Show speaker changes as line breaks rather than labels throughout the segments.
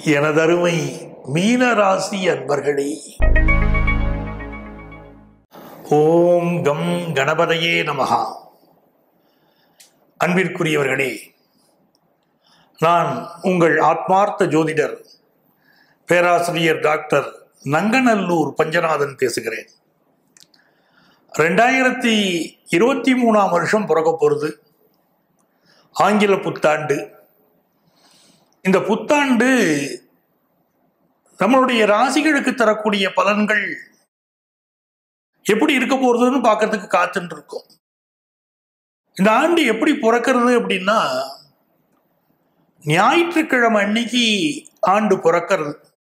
எனதருமை மீனராசி அன்பர்களே ஓம் கம் கணபதையே நமகா அன்பிற்குரியவர்களே நான் உங்கள் ஆத்மார்த்த ஜோதிடர் பேராசிரியர் டாக்டர் நங்கநல்லூர் பஞ்சநாதன் பேசுகிறேன் ரெண்டாயிரத்தி இருபத்தி மூணாம் வருஷம் பிறக்க போகிறது ஆங்கில புத்தாண்டு இந்த புத்தாண்டு நம்மளுடைய ராசிகளுக்கு தரக்கூடிய பலன்கள் எப்படி இருக்க போறதுன்னு பார்க்கறதுக்கு காத்துட்டு இருக்கோம் இந்த ஆண்டு எப்படி பிறக்கிறது அப்படின்னா ஞாயிற்றுக்கிழமை அன்னைக்கு ஆண்டு பிறக்கிறது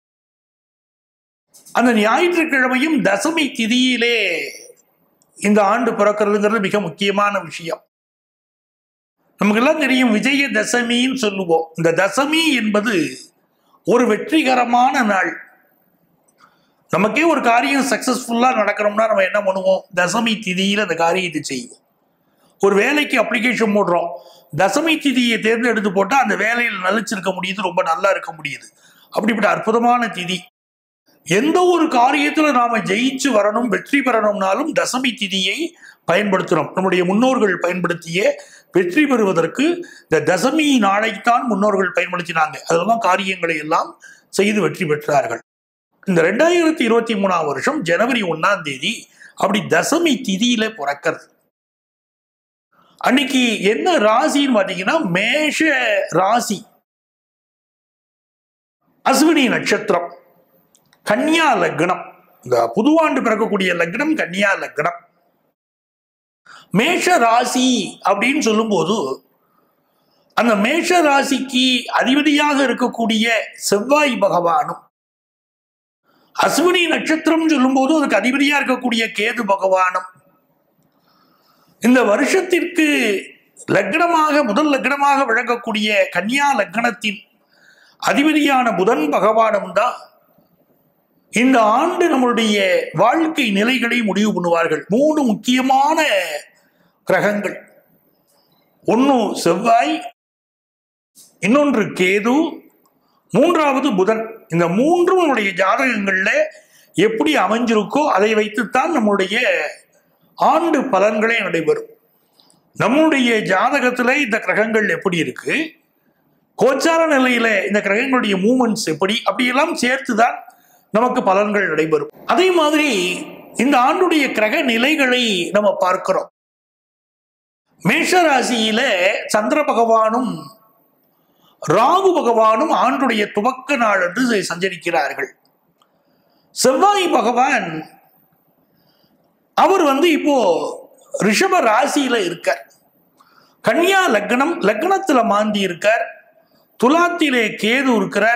அந்த ஞாயிற்றுக்கிழமையும் தசமி திதியிலே இந்த ஆண்டு பிறக்கிறதுங்கிறது மிக முக்கியமான விஷயம் நமக்கெல்லாம் தெரியும் விஜய தசமின்னு சொல்லுவோம் இந்த தசமி என்பது ஒரு வெற்றிகரமான நாள் நமக்கே ஒரு காரியம் சக்சஸ்ஃபுல்லா நடக்கணும்னா நம்ம என்ன பண்ணுவோம் தசமி திதியில அந்த காரியத்தை செய்வோம் ஒரு வேலைக்கு அப்ளிகேஷன் போடுறோம் தசமி திதியை தேர்ந்தெடுத்து போட்டா அந்த வேலையில் நிலைச்சிருக்க முடியுது ரொம்ப நல்லா இருக்க முடியுது அப்படிப்பட்ட அற்புதமான திதி எந்த ஒரு காரியத்துல நாம ஜெயிச்சு வரணும் வெற்றி பெறணும்னாலும் தசமி திதியை பயன்படுத்துறோம் நம்முடைய முன்னோர்கள் பயன்படுத்திய வெற்றி பெறுவதற்கு இந்த தசமி நாளைத்தான் முன்னோர்கள் பயன்படுத்தினாங்க அதெல்லாம் காரியங்களை எல்லாம் செய்து வெற்றி பெற்றார்கள் இந்த ரெண்டாயிரத்தி இருபத்தி மூணாம் வருஷம் ஜனவரி ஒன்னாம் தேதி அப்படி தசமி திதியில பிறக்கிறது அன்னைக்கு என்ன ராசின்னு பாத்தீங்கன்னா மேஷ ராசி அஸ்வினி நட்சத்திரம் கன்னியா லக்னம் இந்த புதுவாண்டு பிறக்கக்கூடிய லக்னம் கன்னியா லக்னம் மேஷ ராசி அப்படின்னு சொல்லும்போது அந்த மேஷ ராசிக்கு அதிபதியாக இருக்கக்கூடிய செவ்வாய் பகவானும் அஸ்வினி நட்சத்திரம் சொல்லும்போது அதுக்கு அதிபதியா இருக்கக்கூடிய கேது பகவானும் இந்த வருஷத்திற்கு லக்னமாக முதல் லக்னமாக விளங்கக்கூடிய கன்னியா லக்னத்தின் அதிபதியான புதன் பகவானும் தான் இந்த ஆண்டு நம்மளுடைய வாழ்க்கை நிலைகளை முடிவு பண்ணுவார்கள் மூணு முக்கியமான கிரகங்கள் ஒன்று செவ்வாய் இன்னொன்று கேது மூன்றாவது புதன் இந்த மூன்றும் நம்முடைய ஜாதகங்கள்ல எப்படி அமைஞ்சிருக்கோ அதை வைத்துத்தான் நம்முடைய ஆண்டு பலன்களே நடைபெறும் நம்முடைய ஜாதகத்துல இந்த கிரகங்கள் எப்படி இருக்கு கோச்சார நிலையில இந்த கிரகங்களுடைய மூமெண்ட்ஸ் எப்படி அப்படியெல்லாம் சேர்த்துதான் நமக்கு பலன்கள் நடைபெறும் அதே மாதிரி இந்த ஆண்டுடைய கிரக நிலைகளை நம்ம பார்க்கிறோம் மேஷ ராசியில சந்திர பகவானும் ராகு பகவானும் ஆண்டுடைய துவக்க நாள் என்று சஞ்சரிக்கிறார்கள் செவ்வாய் பகவான் அவர் வந்து இப்போ ரிஷப ராசியில இருக்கார் கன்னியா லக்னம் லக்னத்துல மாந்தி இருக்கார் துலாத்திலே கேது இருக்கிறார்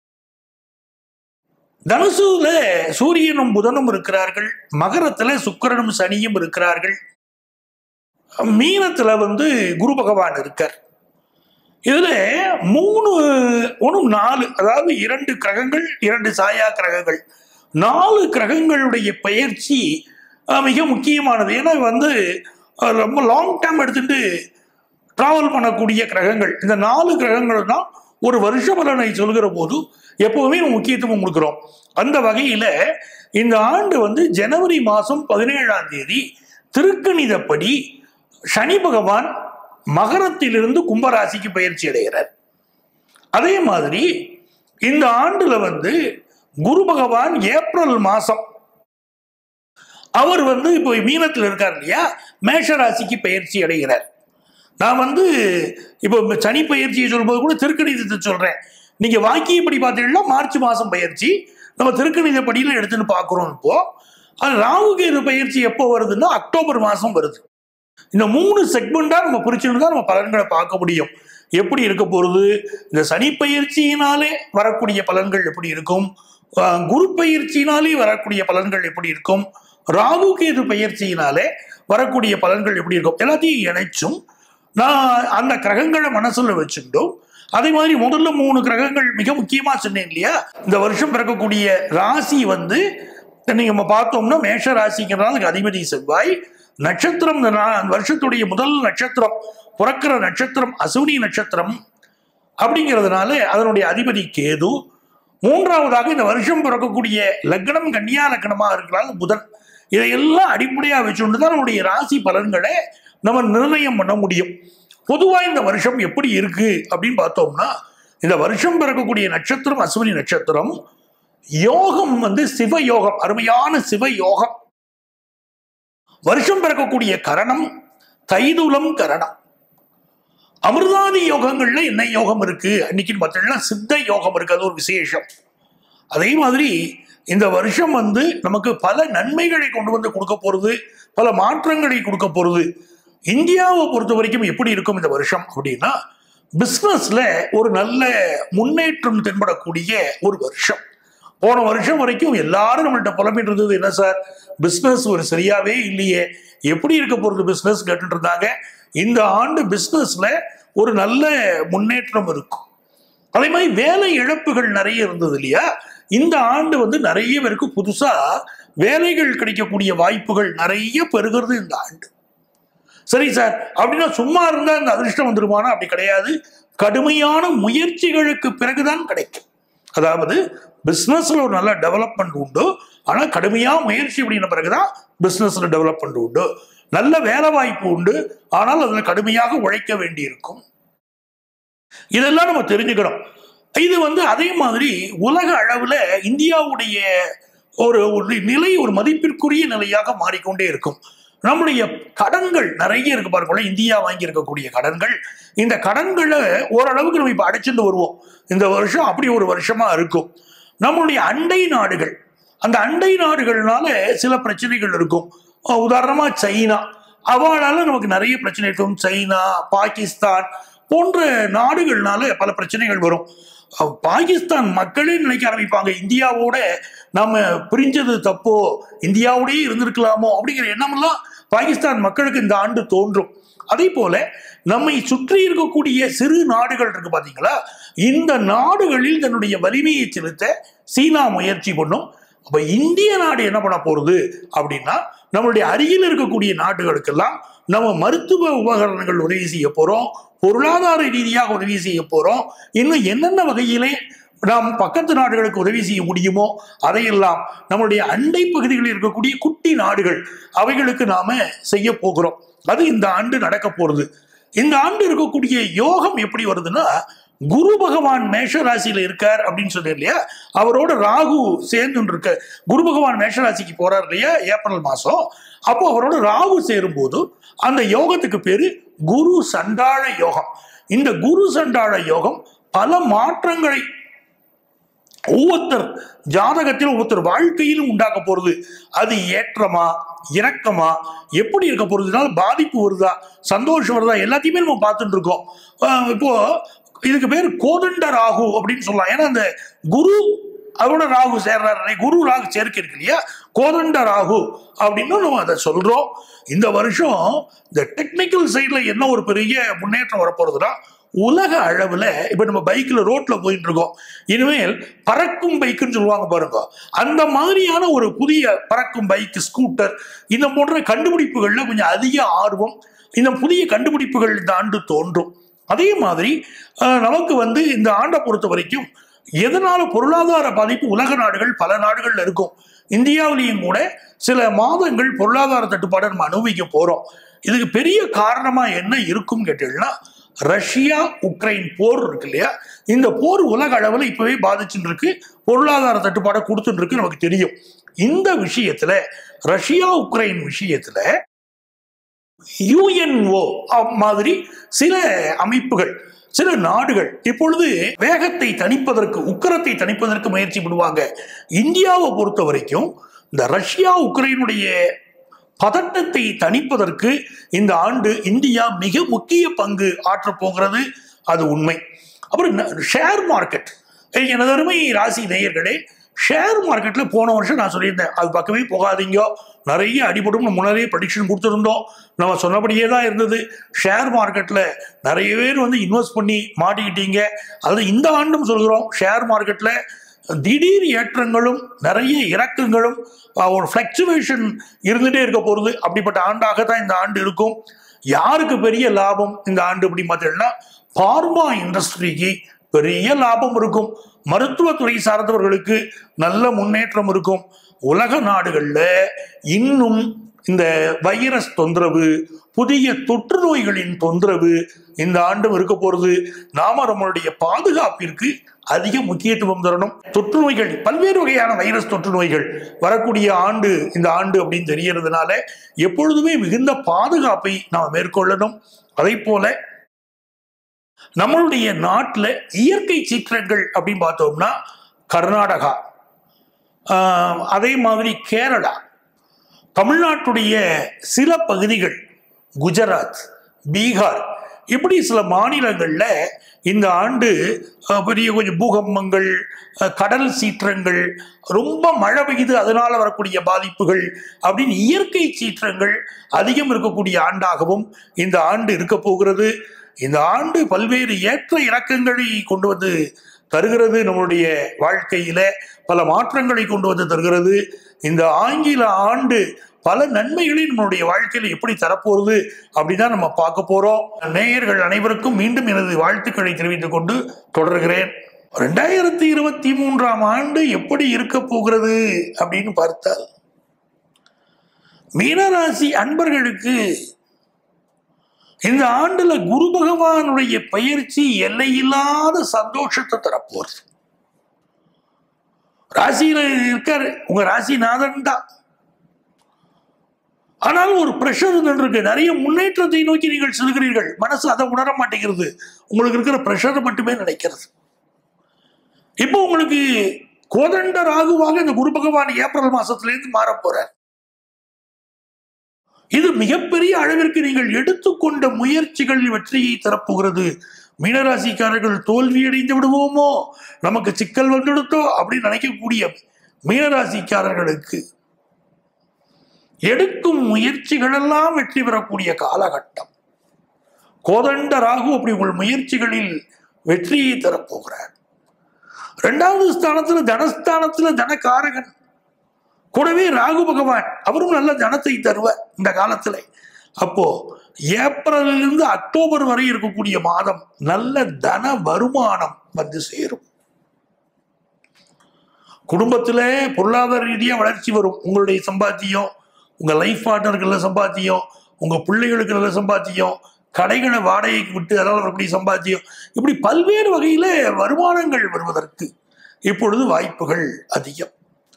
தனுசுல சூரியனும் புதனும் இருக்கிறார்கள் மகரத்துல சுக்கிரனும் சனியும் இருக்கிறார்கள் மீனத்துல வந்து குரு பகவான் இருக்கார் இதுல மூணு ஒன்றும் நாலு அதாவது இரண்டு கிரகங்கள் இரண்டு சாயா கிரகங்கள் நாலு கிரகங்களுடைய பயிற்சி அஹ், மிக முக்கியமானது ஏன்னா வந்து அஹ், ரொம்ப லாங் டைம் எடுத்துட்டு டிராவல் பண்ணக்கூடிய கிரகங்கள் இந்த நாலு கிரகங்கள் தான் ஒரு வருஷ பலனை சொல்கிற போது எப்பவுமே முக்கியத்துவம் கொடுக்கிறோம் அந்த வகையில இந்த ஆண்டு வந்து ஜனவரி மாதம் பதினேழாம் தேதி திருக்கணிதப்படி சனி பகவான் மகரத்திலிருந்து கும்பராசிக்கு பயிற்சி அடைகிறார் அதே மாதிரி இந்த ஆண்டுல வந்து குரு பகவான் ஏப்ரல் மாசம் அவர் வந்து இப்போ மீனத்தில் இருக்கார் இல்லையா மேஷ ராசிக்கு பயிற்சி அடைகிறார் நான் வந்து இப்போ சனி பயிற்சியை சொல்லும்போது கூட திருக்கணிதத்தை சொல்றேன் நீங்க வாக்கியப்படி பார்த்தீங்கன்னா மார்ச் மாசம் பயிற்சி நம்ம திருக்கணித படியில எடுத்துன்னு பார்க்குறோம் இப்போ அது ராகுகேது பயிற்சி எப்போ வருதுன்னா அக்டோபர் மாசம் வருது இந்த மூணு செக்மெண்டா நம்ம பிரிச்சுன்னு தான் நம்ம பலன்களை பார்க்க முடியும் எப்படி இருக்க போறது இந்த சனி பயிற்சியினாலே வரக்கூடிய பலன்கள் எப்படி இருக்கும் ஆஹ் குரு பயிற்சியினாலே வரக்கூடிய பலன்கள் எப்படி இருக்கும் ராகு கேது பயிற்சியினாலே வரக்கூடிய பலன்கள் எப்படி இருக்கும் எல்லாத்தையும் இணைச்சும் நான் அந்த கிரகங்களை மனசுல வச்சுட்டோம் அதே மாதிரி முதல்ல மூணு கிரகங்கள் மிக முக்கியமா சொன்னேன் இல்லையா இந்த வருஷம் பிறக்கக்கூடிய ராசி வந்து நீங்க நம்ம பார்த்தோம்னா மேஷ ராசிங்கிறதால அதுக்கு அதிபதி செவ்வாய் நட்சத்திரம் இந்த நா- வருஷத்துடைய முதல் நட்சத்திரம் பிறக்கிற நட்சத்திரம் அசுவினி நட்சத்திரம் அப்படிங்கிறதுனால அதனுடைய அதிபதி கேது மூன்றாவதாக இந்த வருஷம் பிறக்கக்கூடிய லக்னம் கன்னியா லக்னமா இருக்கிறாங்க புதன் இதையெல்லாம் அடிப்படையா வச்சுட்டு தான் நம்முடைய ராசி பலன்களை நம்ம நிர்ணயம் பண்ண முடியும் பொதுவா இந்த வருஷம் எப்படி இருக்கு அப்படின்னு பார்த்தோம்னா இந்த வருஷம் பிறக்கக்கூடிய நட்சத்திரம் அஸ்வினி நட்சத்திரம் யோகம் வந்து சிவ யோகம் அருமையான சிவ யோகம் வருஷம் பிறக்கக்கூடிய கரணம் தைதுலம் கரணம் அமிர்தாதி யோகங்கள்ல என்ன யோகம் இருக்கு அன்னைக்கு பார்த்தீங்கன்னா சித்த யோகம் இருக்கு அது ஒரு விசேஷம் அதே மாதிரி இந்த வருஷம் வந்து நமக்கு பல நன்மைகளை கொண்டு வந்து கொடுக்க போறது பல மாற்றங்களை கொடுக்க போறது இந்தியாவை பொறுத்த வரைக்கும் எப்படி இருக்கும் இந்த வருஷம் அப்படின்னா பிஸ்னஸ்ல ஒரு நல்ல முன்னேற்றம் தென்படக்கூடிய ஒரு வருஷம் போன வருஷம் வரைக்கும் எல்லாரும் நம்மள்ட்ட புலம்பிட்டு இருந்தது என்ன சார் பிஸ்னஸ் ஒரு சரியாவே இல்லையே எப்படி இருக்க போறது பிஸ்னஸ் கேட்டுட்டு இருந்தாங்க இந்த ஆண்டு பிஸ்னஸ்ல ஒரு நல்ல முன்னேற்றம் இருக்கும் அதே மாதிரி வேலை இழப்புகள் நிறைய இருந்தது இல்லையா இந்த ஆண்டு வந்து நிறைய பேருக்கு புதுசா வேலைகள் கிடைக்கக்கூடிய வாய்ப்புகள் நிறைய பெருகிறது இந்த ஆண்டு சரி சார் அப்படின்னா சும்மா இருந்தா இந்த அதிர்ஷ்டம் வந்துருமானா அப்படி கிடையாது கடுமையான முயற்சிகளுக்கு பிறகுதான் கிடைக்கும் அதாவது பிஸ்னஸ்ல ஒரு நல்ல டெவலப்மெண்ட் உண்டு ஆனா கடுமையா முயற்சி அப்படின்ற பிறகுதான் பிஸ்னஸ்ல டெவலப்மெண்ட் உண்டு நல்ல வேலை வாய்ப்பு உண்டு ஆனால் அதுல கடுமையாக உழைக்க வேண்டியிருக்கும் இதெல்லாம் நம்ம தெரிஞ்சுக்கணும் இது வந்து அதே மாதிரி உலக அளவுல இந்தியாவுடைய ஒரு ஒரு நிலை ஒரு மதிப்பிற்குரிய நிலையாக மாறிக்கொண்டே இருக்கும் நம்முடைய கடன்கள் நிறைய இருக்கு பாருங்களேன் இந்தியா வாங்கி இருக்கக்கூடிய கடன்கள் இந்த கடன்களை ஓரளவுக்கு நம்ம இப்ப அடைச்சிட்டு வருவோம் இந்த வருஷம் அப்படி ஒரு வருஷமா இருக்கும் நம்மளுடைய அண்டை நாடுகள் அந்த அண்டை நாடுகள்னால சில பிரச்சனைகள் இருக்கும் அஹ் உதாரணமா சைனா அவளால நமக்கு நிறைய பிரச்சனை இருக்கும் சைனா பாகிஸ்தான் போன்ற நாடுகள்னால பல பிரச்சனைகள் வரும் அஹ் பாகிஸ்தான் மக்களே நினைக்க ஆரம்பிப்பாங்க இந்தியாவோட நாம பிரிஞ்சது தப்போ இந்தியாவோடயே இருந்திருக்கலாமோ அப்படிங்கிற எண்ணமெல்லாம் பாகிஸ்தான் மக்களுக்கு இந்த ஆண்டு தோன்றும் அதே போல நம்மை சுற்றி இருக்கக்கூடிய சிறு நாடுகள் இருக்கு பாத்தீங்களா இந்த நாடுகளில் தன்னுடைய வலிமையை செலுத்த சீனா முயற்சி பண்ணும் அப்ப இந்திய நாடு என்ன பண்ண போறது அப்படின்னா நம்மளுடைய அருகில் இருக்கக்கூடிய நாடுகளுக்கெல்லாம் நம்ம மருத்துவ உபகரணங்கள் உதவி செய்ய போறோம் பொருளாதார ரீதியாக உதவி செய்ய போறோம் இன்னும் என்னென்ன வகையிலே நாம் பக்கத்து நாடுகளுக்கு உதவி செய்ய முடியுமோ அதையெல்லாம் நம்மளுடைய அண்டை பகுதிகளில் இருக்கக்கூடிய குட்டி நாடுகள் அவைகளுக்கு நாம செய்ய போகிறோம் அது இந்த ஆண்டு நடக்க போறது இந்த ஆண்டு இருக்கக்கூடிய யோகம் எப்படி வருதுன்னா குரு பகவான் மேஷ ராசியில இருக்கார் அப்படின்னு சொன்னேன் இல்லையா அவரோட ராகு சேர்ந்து இருக்க குரு பகவான் மேஷ ராசிக்கு போறார் இல்லையா ஏப்ரல் மாசம் அப்போ அவரோட ராகு சேரும்போது அந்த யோகத்துக்கு பேரு குரு சண்டாள யோகம் இந்த குரு சண்டாள யோகம் பல மாற்றங்களை ஒவ்வொருத்தர் ஜாதகத்தில் ஒவ்வொருத்தர் வாழ்க்கையிலும் உண்டாக்க போறது அது ஏற்றமா இறக்கமா எப்படி இருக்க போறதுனால பாதிப்பு வருதா சந்தோஷம் வருதா எல்லாத்தையுமே நம்ம பார்த்துட்டு இருக்கோம் ஆஹ் இப்போ இதுக்கு பேர் கோதண்ட ராகு அப்படின்னு சொல்லலாம் ஏன்னா அந்த குரு அவரோட ராகு சேர்றாரு குரு ராகு சேர்க்கை இருக்கு இல்லையா கோதண்ட ராகு அப்படின்னு நம்ம அதை சொல்றோம் இந்த வருஷம் இந்த டெக்னிக்கல் சைட்ல என்ன ஒரு பெரிய முன்னேற்றம் வரப்போறதுன்னா உலக அளவுல இப்ப நம்ம பைக்ல ரோட்ல போயிட்டு இருக்கோம் இனிமேல் பறக்கும் பைக்குன்னு சொல்லுவாங்க பாருங்க அந்த மாதிரியான ஒரு புதிய பறக்கும் பைக் ஸ்கூட்டர் இந்த போன்ற கண்டுபிடிப்புகள்ல கொஞ்சம் அதிக ஆர்வம் இந்த புதிய கண்டுபிடிப்புகள் இந்த ஆண்டு தோன்றும் அதே மாதிரி அஹ், நமக்கு வந்து இந்த ஆண்டை பொறுத்த வரைக்கும் எதனால பொருளாதார பாதிப்பு உலக நாடுகள் பல நாடுகள்ல இருக்கும் இந்தியாவிலையும் கூட சில மாதங்கள் பொருளாதார தட்டுப்பாடை நம்ம அனுபவிக்க போறோம் இதுக்கு பெரிய காரணமா என்ன இருக்கும் கேட்டீங்கன்னா ரஷ்யா உக்ரைன் போர் இருக்கு இல்லையா இந்த போர் உலக அளவில் இப்பவே பாதிச்சுட்டு இருக்கு பொருளாதார தட்டுப்பாடை கொடுத்துட்டு இருக்கு நமக்கு தெரியும் இந்த விஷயத்துல ரஷ்யா உக்ரைன் விஷயத்துல யுஎன்ஓ மாதிரி சில அமைப்புகள் சில நாடுகள் இப்பொழுது வேகத்தை தணிப்பதற்கு உக்கரத்தை தணிப்பதற்கு முயற்சி பண்ணுவாங்க இந்தியாவை பொறுத்த வரைக்கும் இந்த ரஷ்யா உக்ரைனுடைய பதட்டத்தை தணிப்பதற்கு இந்த ஆண்டு இந்தியா மிக முக்கிய பங்கு ஆற்றப் போகிறது அது உண்மை அப்புறம் ஷேர் மார்க்கெட் எனது அருமை ராசி நேயர்களே ஷேர் மார்க்கெட்ல போன வருஷம் நான் சொல்லியிருந்தேன் அது பக்கமே போகாதீங்க நிறைய அடிபடும் நம்ம முன்னாடியே ப்ரடிக்ஷன் கொடுத்துருந்தோம் நம்ம சொன்னபடியே தான் இருந்தது ஷேர் மார்க்கெட்ல நிறைய பேர் வந்து இன்வெஸ்ட் பண்ணி மாட்டிக்கிட்டீங்க அது இந்த ஆண்டும் சொல்கிறோம் ஷேர் மார்க்கெட்ல திடீர் ஏற்றங்களும் நிறைய இறக்கங்களும் அஹ், ஒரு ஃப்ளக்சுவேஷன் இருந்துட்டே இருக்க போகிறது அப்படிப்பட்ட ஆண்டாக தான் இந்த ஆண்டு இருக்கும் யாருக்கு பெரிய லாபம் இந்த ஆண்டு அப்படின்னு பார்த்தீங்கன்னா பார்மா இண்டஸ்ட்ரிக்கு பெரிய லாபம் இருக்கும் மருத்துவத்துறை சார்ந்தவர்களுக்கு நல்ல முன்னேற்றம் இருக்கும் உலக நாடுகள்ல இன்னும் இந்த வைரஸ் தொந்தரவு புதிய தொற்று நோய்களின் தொந்தரவு இந்த ஆண்டும் இருக்க போறது நாம நம்மளுடைய பாதுகாப்பிற்கு அதிக முக்கியத்துவம் தரணும் தொற்று நோய்கள் பல்வேறு வகையான வைரஸ் தொற்று நோய்கள் வரக்கூடிய ஆண்டு இந்த ஆண்டு அப்படின்னு தெரியறதுனால எப்பொழுதுமே மிகுந்த பாதுகாப்பை நாம் மேற்கொள்ளணும் அதே போல நம்மளுடைய நாட்டில் இயற்கை சீற்றங்கள் அப்படின்னு பார்த்தோம்னா கர்நாடகா ஆஹ், அதே மாதிரி கேரளா தமிழ்நாட்டுடைய சில பகுதிகள் குஜராத் பீகார் இப்படி சில மாநிலங்களில் இந்த ஆண்டு அஹ், பெரிய கொஞ்சம் பூகம்பங்கள் அஹ், கடல் சீற்றங்கள் ரொம்ப மழை பெய்யுது அதனால வரக்கூடிய பாதிப்புகள் அப்படின்னு இயற்கை சீற்றங்கள் அதிகம் இருக்கக்கூடிய ஆண்டாகவும் இந்த ஆண்டு இருக்க போகிறது இந்த ஆண்டு பல்வேறு ஏற்ற இறக்கங்களை கொண்டு வந்து தருகிறது நம்மளுடைய வாழ்க்கையில பல மாற்றங்களை கொண்டு வந்து தருகிறது இந்த ஆங்கில ஆண்டு பல நன்மைகளை நம்மளுடைய வாழ்க்கையில எப்படி தரப்போகுது அப்படின்னு தான் நம்ம பார்க்க போறோம் நேயர்கள் அனைவருக்கும் மீண்டும் எனது வாழ்த்துக்களை தெரிவித்துக் கொண்டு தொடர்கிறேன் ரெண்டாயிரத்தி இருபத்தி மூன்றாம் ஆண்டு எப்படி இருக்க போகிறது அப்படின்னு பார்த்தால் மீனராசி அன்பர்களுக்கு இந்த ஆண்டுல குரு பகவானுடைய பயிற்சி எல்லையில்லாத சந்தோஷத்தை தரப்போறது ராசியில இருக்காரு உங்க ராசிநாதன் தான் ஆனாலும் ஒரு பிரஷர் இருக்கு நிறைய முன்னேற்றத்தை நோக்கி நீங்கள் செல்கிறீர்கள் மனசு அதை உணர மாட்டேங்கிறது உங்களுக்கு இருக்கிற பிரஷரை மட்டுமே நினைக்கிறது இப்போ உங்களுக்கு கோதண்ட ராகுவாக இந்த குரு பகவான் ஏப்ரல் மாசத்திலிருந்து மாற போறார் இது மிகப்பெரிய அளவிற்கு நீங்கள் எடுத்துக்கொண்ட முயற்சிகள் வெற்றியை தரப்போகிறது மீனராசிக்காரர்கள் தோல்வியடைந்து விடுவோமோ நமக்கு சிக்கல் வந்துடுத்தோ அப்படின்னு நினைக்கக்கூடிய மீனராசிக்காரர்களுக்கு எடுக்கும் முயற்சிகளெல்லாம் வெற்றி பெறக்கூடிய காலகட்டம் கோதண்ட ராகு அப்படி உங்கள் முயற்சிகளில் வெற்றியை தரப்போகிறார் இரண்டாவது ஸ்தானத்துல தனஸ்தானத்துல தனகாரகன் கூடவே ராகு பகவான் அவரும் நல்ல தனத்தை தருவார் இந்த காலத்துல அப்போ ஏப்ரலிலிருந்து அக்டோபர் வரை இருக்கக்கூடிய மாதம் நல்ல தன வருமானம் வந்து சேரும் குடும்பத்துல பொருளாதார ரீதியா வளர்ச்சி வரும் உங்களுடைய சம்பாத்தியம் உங்க லைஃப் பார்ட்னருக்கு நல்ல சம்பாத்தியம் உங்க பிள்ளைகளுக்கு நல்ல சம்பாத்தியம் கடைகளை வாடகைக்கு விட்டு அதனால் வரக்கூடிய சம்பாத்தியம் இப்படி பல்வேறு வகையில வருமானங்கள் வருவதற்கு இப்பொழுது வாய்ப்புகள் அதிகம்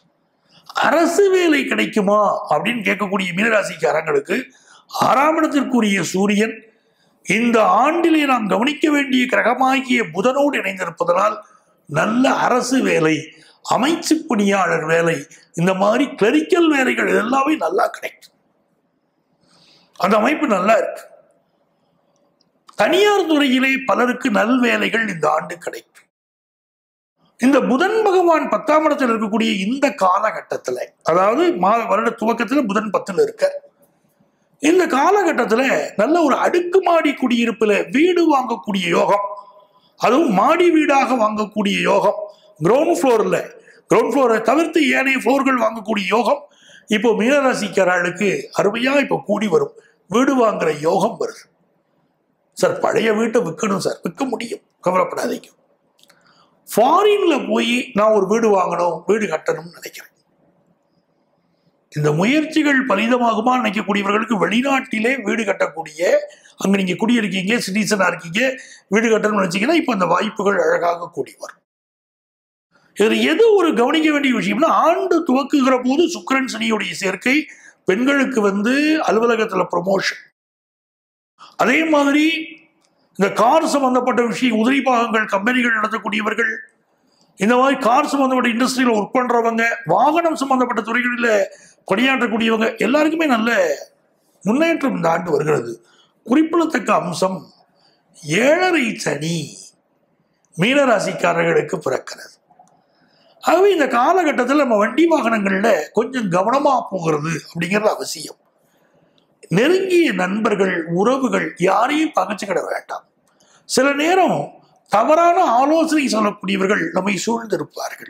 அரசு வேலை கிடைக்குமா அப்படின்னு கேட்கக்கூடிய மீனராசிக்காரங்களுக்கு ஆறாம் இடத்திற்குரிய சூரியன் இந்த ஆண்டிலே நாம் கவனிக்க வேண்டிய கிரகமாகிய புதனோடு இணைந்திருப்பதனால் நல்ல அரசு வேலை அமைச்சு பணியாளர் வேலை இந்த மாதிரி கிளரிக்கல் வேலைகள் எல்லாமே நல்லா கிடைக்கும் அந்த அமைப்பு நல்லா இருக்கு தனியார் துறையிலே பலருக்கு நல் வேலைகள் இந்த ஆண்டு கிடைக்கும் இந்த புதன் பகவான் பத்தாம் இடத்தில் இருக்கக்கூடிய இந்த காலகட்டத்துல அதாவது மா வருட துவக்கத்துல புதன் பத்துல இருக்க இந்த காலகட்டத்துல நல்ல ஒரு அடுக்குமாடி குடியிருப்புல வீடு வாங்கக்கூடிய யோகம் அதுவும் மாடி வீடாக வாங்கக்கூடிய யோகம் கிரவுண்ட் ஃப்ளோர்ல கிரவுண்ட் ஃப்ளோரை தவிர்த்து ஏனைய ஃப்ளோர்கள் வாங்கக்கூடிய யோகம் இப்போ மீனராசிக்காரர்களுக்கு அருமையா இப்போ கூடி வரும் வீடு வாங்குற யோகம் வருது சார் பழைய வீட்டை விற்கணும் சார் விற்க முடியும் கவலைப்படாதீங்க ஃபாரின்ல போய் நான் ஒரு வீடு வாங்கணும் வீடு கட்டணும்னு நினைக்கிறேன் இந்த முயற்சிகள் பலிதமாகுமா நினைக்கக்கூடியவர்களுக்கு வெளிநாட்டிலே வீடு கட்டக்கூடிய அங்க நீங்க குடியிருக்கீங்க சிட்டிசனா இருக்கீங்க வீடு கட்டணும்னு நினைச்சீங்கன்னா இப்போ அந்த வாய்ப்புகள் அழகாக கூடி வரும் இது எது ஒரு கவனிக்க வேண்டிய விஷயம்னா ஆண்டு துவக்குகிற போது சுக்கிரன் சனியுடைய சேர்க்கை பெண்களுக்கு வந்து அலுவலகத்துல ப்ரொமோஷன் அதே மாதிரி இந்த கார் சம்பந்தப்பட்ட விஷயம் உதிரி பாகங்கள் கம்பெனிகள் நடத்தக்கூடியவர்கள் இந்த மாதிரி கார் சம்பந்தப்பட்ட இண்டஸ்ட்ரியில் ஒர்க் பண்றவங்க வாகனம் சம்பந்தப்பட்ட துறைகளில் பணியாற்றக்கூடியவங்க எல்லாருக்குமே நல்ல முன்னேற்றம் இந்த ஆண்டு வருகிறது குறிப்பிடத்தக்க அம்சம் ஏழரை சனி மீனராசிக்காரர்களுக்கு பிறக்கிறது ஆகவே இந்த காலகட்டத்தில் நம்ம வண்டி வாகனங்கள்ல கொஞ்சம் கவனமா போகிறது அப்படிங்கிறது அவசியம் நெருங்கிய நண்பர்கள் உறவுகள் யாரையும் பகைச்சுக்கிட வேண்டாம் சில நேரம் தவறான ஆலோசனை சொல்லக்கூடியவர்கள் நம்மை சூழ்ந்திருப்பார்கள்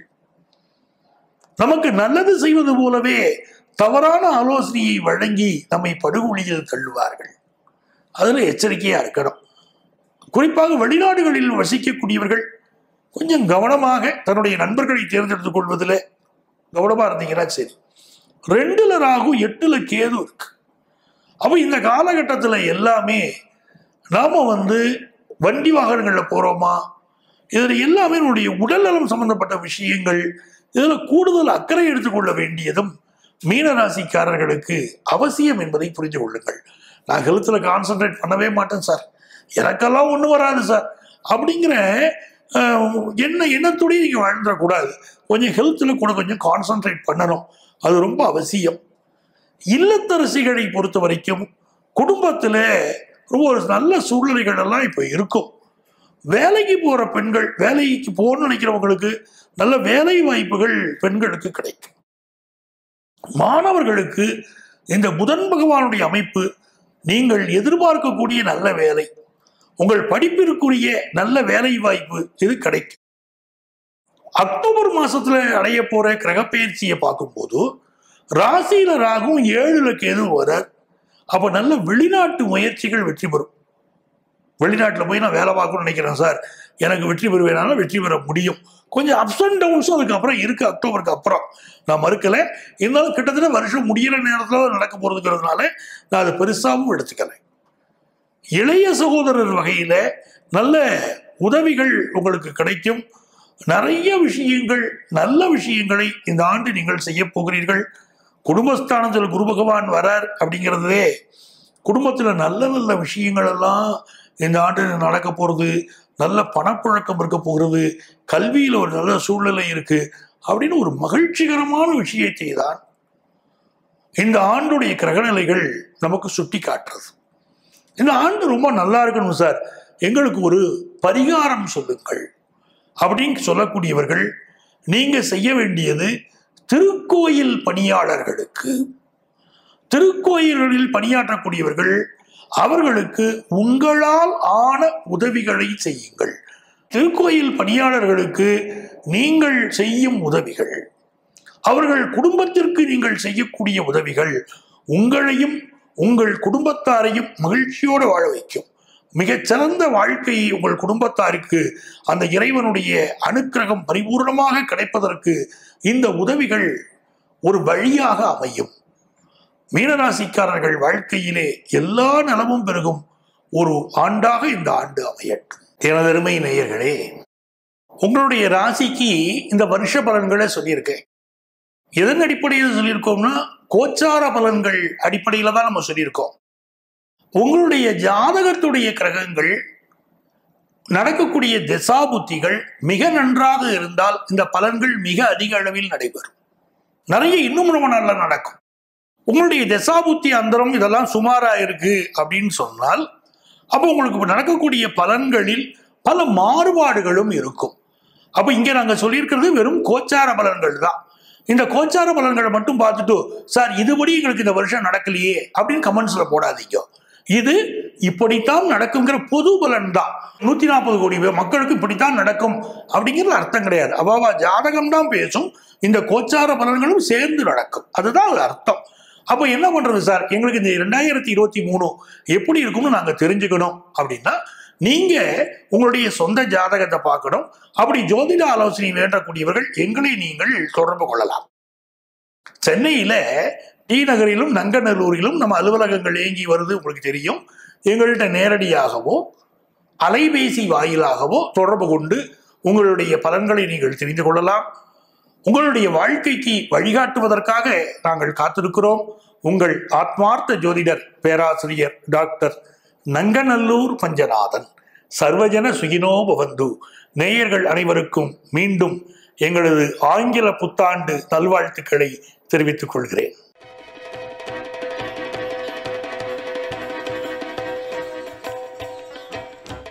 நமக்கு நல்லது செய்வது போலவே தவறான ஆலோசனையை வழங்கி நம்மை படுகொலியில் தள்ளுவார்கள் அதுல எச்சரிக்கையா இருக்கணும் குறிப்பாக வெளிநாடுகளில் வசிக்கக்கூடியவர்கள் கொஞ்சம் கவனமாக தன்னுடைய நண்பர்களை தேர்ந்தெடுத்துக் கொள்வதில் கவனமா இருந்தீங்கன்னா சரி ரெண்டுல ராகு எட்டுல கேது இருக்கு அப்போ இந்த காலகட்டத்தில் எல்லாமே நாம வந்து வண்டி வாகனங்களில் போறோமா இதில் எல்லாமே நம்முடைய உடல்நலம் சம்பந்தப்பட்ட விஷயங்கள் இதில் கூடுதல் அக்கறை எடுத்துக்கொள்ள வேண்டியதும் மீனராசிக்காரர்களுக்கு அவசியம் என்பதை புரிந்து கொள்ளுங்கள் நான் ஹெல்த்தில் கான்சென்ட்ரேட் பண்ணவே மாட்டேன் சார் எனக்கெல்லாம் ஒன்றும் வராது சார் அப்படிங்கிற அஹ், என்ன எண்ணத்தோடய நீங்கள் வாழ்ந்துடக்கூடாது கொஞ்சம் ஹெல்த்தில் கூட கொஞ்சம் கான்சென்ட்ரேட் பண்ணணும் அது ரொம்ப அவசியம் இல்லத்தரசிகளை பொறுத்த வரைக்கும் குடும்பத்தில் ரொம்ப ஒரு நல்ல சூழ்நிலைகள் எல்லாம் இப்போ இருக்கும் வேலைக்கு போகிற பெண்கள் வேலைக்கு போகணும்னு நினைக்கிறவங்களுக்கு நல்ல வேலை வாய்ப்புகள் பெண்களுக்கு கிடைக்கும் மாணவர்களுக்கு இந்த புதன் பகவானுடைய அமைப்பு நீங்கள் எதிர்பார்க்கக்கூடிய நல்ல வேலை உங்கள் படிப்பிற்குரிய நல்ல வேலை வாய்ப்பு இது கிடைக்கும் அக்டோபர் மாசத்துல அடைய போற கிரகப்பெயர்ச்சியை பார்க்கும்போது ராசியில ராகும் ஏழுல கேது வர அப்ப நல்ல வெளிநாட்டு முயற்சிகள் வெற்றி பெறும் வெளிநாட்டில் போய் நான் வேலை பார்க்கணும்னு நினைக்கிறேன் சார் எனக்கு வெற்றி பெறுவேனாலும் வெற்றி பெற முடியும் கொஞ்சம் அப்ஸ் அண்ட் டவுன்ஸும் அதுக்கப்புறம் இருக்கு அக்டோபருக்கு அப்புறம் நான் மறுக்கல இருந்தாலும் கிட்டத்தட்ட வருஷம் முடியிற நேரத்தில் நடக்க போறதுங்கிறதுனால நான் அதை பெருசாகவும் எடுத்துக்கல இளைய சகோதரர் வகையில நல்ல உதவிகள் உங்களுக்கு கிடைக்கும் நிறைய விஷயங்கள் நல்ல விஷயங்களை இந்த ஆண்டு நீங்கள் செய்ய போகிறீர்கள் குடும்பஸ்தானத்தில் குரு பகவான் வரார் அப்படிங்கிறதே குடும்பத்தில் நல்ல நல்ல விஷயங்கள் எல்லாம் இந்த ஆண்டு நடக்க போகிறது நல்ல பணப்புழக்கம் இருக்க போகிறது கல்வியில் ஒரு நல்ல சூழ்நிலை இருக்கு அப்படின்னு ஒரு மகிழ்ச்சிகரமான விஷயத்தை தான் இந்த ஆண்டுடைய கிரகநிலைகள் நமக்கு சுட்டி காட்டுறது இந்த ஆண்டு ரொம்ப நல்லா இருக்கணும் சார் எங்களுக்கு ஒரு பரிகாரம் சொல்லுங்கள் அப்படின்னு சொல்லக்கூடியவர்கள் நீங்க செய்ய வேண்டியது திருக்கோயில் பணியாளர்களுக்கு திருக்கோயில்களில் பணியாற்றக்கூடியவர்கள் அவர்களுக்கு உங்களால் ஆன உதவிகளை செய்யுங்கள் திருக்கோயில் பணியாளர்களுக்கு நீங்கள் செய்யும் உதவிகள் அவர்கள் குடும்பத்திற்கு நீங்கள் செய்யக்கூடிய உதவிகள் உங்களையும் உங்கள் குடும்பத்தாரையும் மகிழ்ச்சியோடு வாழ வைக்கும் மிகச்சிறந்த வாழ்க்கையை உங்கள் குடும்பத்தாருக்கு அந்த இறைவனுடைய அனுக்கிரகம் பரிபூர்ணமாக கிடைப்பதற்கு இந்த உதவிகள் ஒரு வழியாக அமையும் மீனராசிக்காரர்கள் வாழ்க்கையிலே எல்லா நலமும் பெருகும் ஒரு ஆண்டாக இந்த ஆண்டு அமையட்டும் எனதருமை நேயர்களே உங்களுடைய ராசிக்கு இந்த வருஷ பலன்களை சொல்லியிருக்கேன் எதன் அடிப்படையில் சொல்லியிருக்கோம்னா கோச்சார பலன்கள் அடிப்படையில தான் நம்ம சொல்லியிருக்கோம் உங்களுடைய ஜாதகத்துடைய கிரகங்கள் நடக்கக்கூடிய திசாபுத்திகள் மிக நன்றாக இருந்தால் இந்த பலன்கள் மிக அதிக அளவில் நடைபெறும் நிறைய இன்னும் ரொம்ப நல்லா நடக்கும் உங்களுடைய தசாபுத்தி அந்தரம் இதெல்லாம் சுமாரா இருக்கு அப்படின்னு சொன்னால் அப்போ உங்களுக்கு இப்ப நடக்கக்கூடிய பலன்களில் பல மாறுபாடுகளும் இருக்கும் அப்போ இங்க நாங்க சொல்லியிருக்கிறது வெறும் கோச்சார பலன்கள் தான் இந்த கோச்சார பலன்களை மட்டும் பார்த்துட்டு சார் இதுபடி எங்களுக்கு இந்த வருஷம் நடக்கலையே அப்படின்னு கமெண்ட்ஸ்ல போடாதீங்க இது இப்படித்தான் நடக்குங்கிற பொது பலன் தான் நூத்தி நாற்பது கோடி பேர் மக்களுக்கு இப்படித்தான் நடக்கும் அப்படிங்கிறது அர்த்தம் கிடையாது அவாவா ஜாதகம் தான் பேசும் இந்த கோச்சார பலன்களும் சேர்ந்து நடக்கும் அதுதான் அது அர்த்தம் அப்போ என்ன பண்றது சார் எங்களுக்கு இந்த ரெண்டாயிரத்தி இருபத்தி மூணு எப்படி இருக்கும்னு நாங்க தெரிஞ்சுக்கணும் அப்படின்னா நீங்க உங்களுடைய சொந்த ஜாதகத்தை பார்க்கணும் அப்படி ஜோதிட ஆலோசனை வேண்டக்கூடியவர்கள் எங்களை நீங்கள் தொடர்பு கொள்ளலாம் சென்னையில டி நகரிலும் நங்கநல்லூரிலும் நம்ம அலுவலகங்கள் இயங்கி வருது உங்களுக்கு தெரியும் எங்கள்கிட்ட நேரடியாகவோ அலைபேசி வாயிலாகவோ தொடர்பு கொண்டு உங்களுடைய பலன்களை நீங்கள் தெரிந்து கொள்ளலாம் உங்களுடைய வாழ்க்கைக்கு வழிகாட்டுவதற்காக நாங்கள் காத்திருக்கிறோம் உங்கள் ஆத்மார்த்த ஜோதிடர் பேராசிரியர் டாக்டர் நங்கநல்லூர் பஞ்சநாதன் சர்வஜன சுகினோ பவந்து நேயர்கள் அனைவருக்கும் மீண்டும் எங்களது ஆங்கில புத்தாண்டு நல்வாழ்த்துக்களை தெரிவித்துக் கொள்கிறேன்